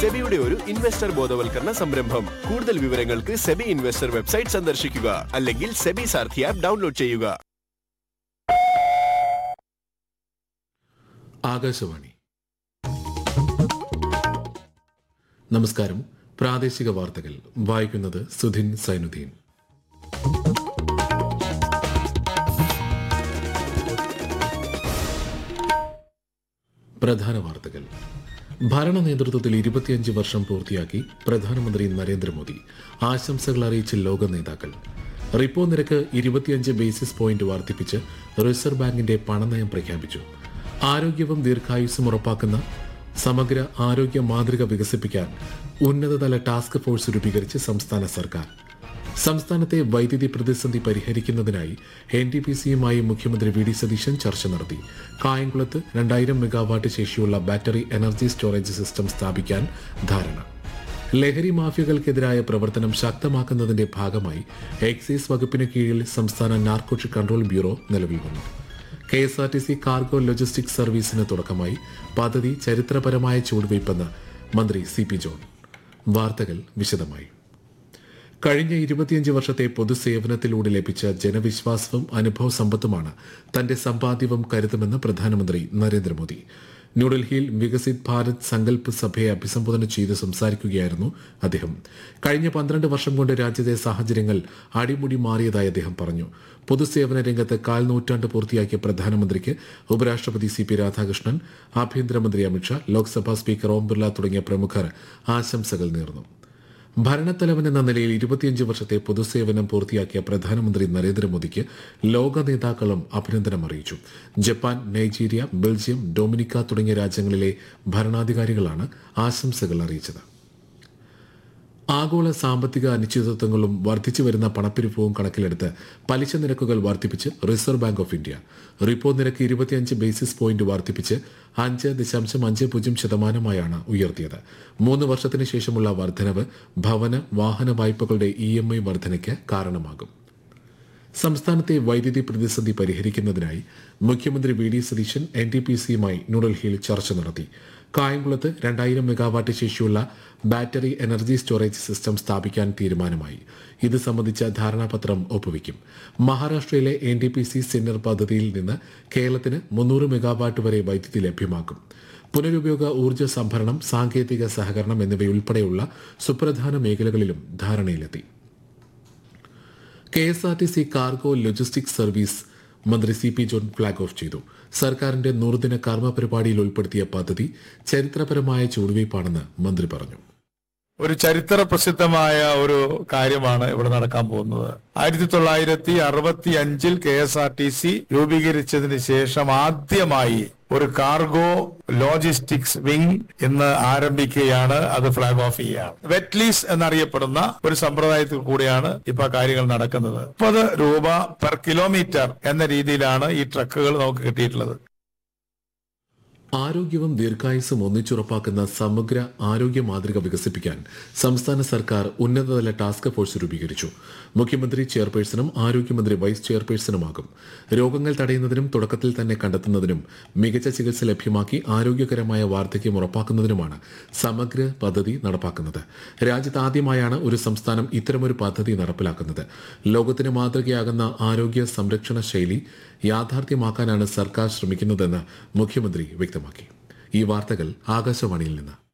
സെബിയുടെ ഒരു ഇൻവെസ്റ്റർ ബോധവൽക്കരണ സംരംഭം കൂടുതൽ വിവരങ്ങൾക്ക് സെബി ഇൻവെസ്റ്റർ വെബ്സൈറ്റ് സന്ദർശിക്കുക അല്ലെങ്കിൽ സെബി സാർഥി ആപ്പ് ഡൗൺലോഡ് ചെയ്യുക ആകാശവാണി നമസ്കാരം പ്രാദേശിക വാർത്തകൾ വായിക്കുന്നത് സുധിൻ സൈനുദ്ദീൻ പ്രധാന വാർത്തകൾ ഭരണ നേതൃത്വത്തിൽ ഇരുപത്തിയഞ്ച് വർഷം പൂർത്തിയാക്കി പ്രധാനമന്ത്രി നരേന്ദ്രമോദി ആശംസകൾ അറിയിച്ച് ലോക നേതാക്കൾ റിപ്പോ നിരക്ക് ഇരുപത്തിയഞ്ച് ബേസിസ് പോയിന്റ് വർദ്ധിപ്പിച്ച് റിസർവ് ബാങ്കിന്റെ പണനയം പ്രഖ്യാപിച്ചു ആരോഗ്യവും ദീർഘായുസ്സും ഉറപ്പാക്കുന്ന സമഗ്ര ആരോഗ്യ മാതൃക വികസിപ്പിക്കാൻ ഉന്നതതല ടാസ്ക് ഫോഴ്സ് രൂപീകരിച്ച് സംസ്ഥാന സർക്കാർ സംസ്ഥാനത്തെ വൈദ്യുതി പ്രതിസന്ധി പരിഹരിക്കുന്നതിനായി എൻ ടി പി സിയുമായി മുഖ്യമന്ത്രി വി ഡി സതീശൻ ചർച്ച നടത്തി കായംകുളത്ത് രണ്ടായിരം മെഗാവാട്ട് ശേഷിയുള്ള ബാറ്ററി എനർജി സ്റ്റോറേജ് സിസ്റ്റം സ്ഥാപിക്കാൻ ധാരണ ലഹരി മാഫിയകൾക്കെതിരായ പ്രവർത്തനം ശക്തമാക്കുന്നതിന്റെ ഭാഗമായി എക്സൈസ് വകുപ്പിന് കീഴിൽ സംസ്ഥാന നാർക്കോട്ടിക് കൺട്രോൾ ബ്യൂറോ നിലവിൽ വന്നു K S R T C cargo logistic സർവീസിന് തുടക്കമായി പദ്ധതി ചരിത്രപരമായ ചുവടുവയ്പ്പെന്ന് മന്ത്രി സി പി ജോൺ വാർത്തകൾ വിശദമായി കഴിഞ്ഞ ഇരുപത്തിയഞ്ച് വർഷത്തെ പൊതുസേവനത്തിലൂടെ ലഭിച്ച ജനവിശ്വാസവും അനുഭവ സമ്പത്തുമാണ് തന്റെ സമ്പാദ്യവും കരുതുമെന്ന് പ്രധാനമന്ത്രി നരേന്ദ്രമോദി ന്യൂഡൽഹിയിൽ വികസിത് ഭാരത് സങ്കല്പ് സഭയെ അഭിസംബോധന ചെയ്ത് സംസാരിക്കുകയായിരുന്നു അദ്ദേഹം കഴിഞ്ഞ പന്ത്രണ്ട് വർഷം കൊണ്ട് രാജ്യത്തെ സാഹചര്യങ്ങൾ അടിമുടി മാറിയതായി അദ്ദേഹം പറഞ്ഞു പൊതുസേവന രംഗത്ത് കാൽ നൂറ്റാണ്ട് പൂർത്തിയാക്കിയ പ്രധാനമന്ത്രിക്ക് ഉപരാഷ്ട്രപതി സി പി രാധാകൃഷ്ണൻ ആഭ്യന്തരമന്ത്രി അമിത്ഷാ ലോക്സഭാ സ്പീക്കർ ഓം ബിർല തുടങ്ങിയ പ്രമുഖർ ആശംസകൾ നേർന്നു ഭരണത്തലവൻ എന്ന നിലയിൽ ഇരുപത്തിയഞ്ച് വർഷത്തെ പൊതുസേവനം പൂർത്തിയാക്കിയ പ്രധാനമന്ത്രി നരേന്ദ്രമോദിക്ക് ലോക നേതാക്കളും അഭിനന്ദനം അറിയിച്ചു ജപ്പാൻ നൈജീരിയ ബെൽജിയം ഡൊമിനിക്ക തുടങ്ങിയ രാജ്യങ്ങളിലെ ഭരണാധികാരികളാണ് ആശംസകൾ അറിയിച്ചത് ആഗോള സാമ്പത്തിക അനിശ്ചിതത്വങ്ങളും വർദ്ധിച്ചു വരുന്ന പണപ്പെരുപ്പവും കണക്കിലെടുത്ത് പലിശ നിരക്കുകൾ വർദ്ധിപ്പിച്ച് Reserve Bank of India repo നിരക്ക് ഇരുപത്തിയഞ്ച് ബേസിസ് പോയിന്റ് വർദ്ധിപ്പിച്ച് അഞ്ച് ദശാംശം അഞ്ച് പൂജ്യം ശതമാനമായാണ് ഉയർത്തിയത് മൂന്ന് വർഷത്തിന് ശേഷമുള്ള വർധനവ് ഭവന വാഹന വായ്പകളുടെ ഇ എം ഐ വർധനയ്ക്ക് കാരണമാകും സംസ്ഥാനത്തെ വൈദ്യുതി പ്രതിസന്ധി പരിഹരിക്കുന്നതിനായി മുഖ്യമന്ത്രി V D Satheesan N T P സിയുമായി ന്യൂഡൽഹിയിൽ ചർച്ച നടത്തി കായംകുളത്ത് രണ്ടായിരം മെഗാവാട്ട് ശേഷിയുള്ള ബാറ്ററി എനർജി സ്റ്റോറേജ് സിസ്റ്റം സ്ഥാപിക്കാൻ തീരുമാനമായി ഇത് സംബന്ധിച്ച ധാരണാപത്രം ഒപ്പുവയ്ക്കും മഹാരാഷ്ട്രയിലെ N T P C Sinnar പദ്ധതിയിൽ നിന്ന് കേരളത്തിന് മുന്നൂറ് മെഗാവാട്ട് വരെ വൈദ്യുതി ലഭ്യമാക്കും പുനരുപയോഗ ഊർജ്ജ സംഭരണം സാങ്കേതിക സഹകരണം എന്നിവയുൾപ്പെടെയുള്ള സുപ്രധാന മേഖലകളിലും ധാരണയിലെത്തി K S R T C cargo logistic service മന്ത്രി C P John flag off ചെയ്തു സർക്കാരിന്റെ നൂറുദിന കർമ്മ പരിപാടിയിൽ ഉൾപ്പെടുത്തിയ പദ്ധതി ചരിത്രപരമായ ചുവടുവയ്പ്പാണെന്ന് മന്ത്രി പറഞ്ഞു ഒരു ചരിത്ര പ്രസിദ്ധമായ ഒരു കാര്യമാണ് ഇവിടെ നടക്കാൻ പോകുന്നത് ആയിരത്തി തൊള്ളായിരത്തി അറുപത്തി അഞ്ചിൽ K S R T C രൂപീകരിച്ചതിന് ശേഷം ആദ്യമായി ഒരു കാർഗോ ലോജിസ്റ്റിക്സ് വിംഗ് ഇന്ന് ആരംഭിക്കുകയാണ് അത് ഫ്ലാഗ് ഓഫ് ചെയ്യുകയാണ് വെറ്റ് ലീസ് എന്നറിയപ്പെടുന്ന ഒരു സമ്പ്രദായത്തിൽ കൂടിയാണ് ഇപ്പൊ കാര്യങ്ങൾ നടക്കുന്നത് മുപ്പത് രൂപ പെർ കിലോമീറ്റർ എന്ന രീതിയിലാണ് ഈ ട്രക്കുകൾ നമുക്ക് കിട്ടിയിട്ടുള്ളത് ആരോഗ്യവും ദീർഘായുസ്സും ഒന്നിച്ചുറപ്പാക്കുന്ന സമഗ്ര ആരോഗ്യ മാതൃക വികസിപ്പിക്കാൻ സംസ്ഥാന സർക്കാർ ഉന്നതതല ടാസ്ക് ഫോഴ്സ് രൂപീകരിച്ചു മുഖ്യമന്ത്രി ചെയർപേഴ്സണും ആരോഗ്യമന്ത്രി വൈസ് ചെയർപേഴ്സണുമാകും രോഗങ്ങൾ തടയുന്നതിനും തുടക്കത്തിൽ തന്നെ കണ്ടെത്തുന്നതിനും മികച്ച ചികിത്സ ലഭ്യമാക്കി ആരോഗ്യകരമായ വാർദ്ധക്യം ഉറപ്പാക്കുന്നതിനുമാണ് സമഗ്ര പദ്ധതി നടപ്പാക്കുന്നത് രാജ്യത്ത് ആദ്യമായാണ് ഒരു സംസ്ഥാനം ഇത്തരമൊരു പദ്ധതി നടപ്പിലാക്കുന്നത് ലോകത്തിന് മാതൃകയാകുന്ന ആരോഗ്യ സംരക്ഷണ ശൈലി യാഥാർത്ഥ്യമാക്കാനാണ് സർക്കാർ ശ്രമിക്കുന്നതെന്ന് മുഖ്യമന്ത്രി വ്യക്തമാക്കി ഈ വാർത്തകൾ ആകാശവാണിയിൽ നിന്ന്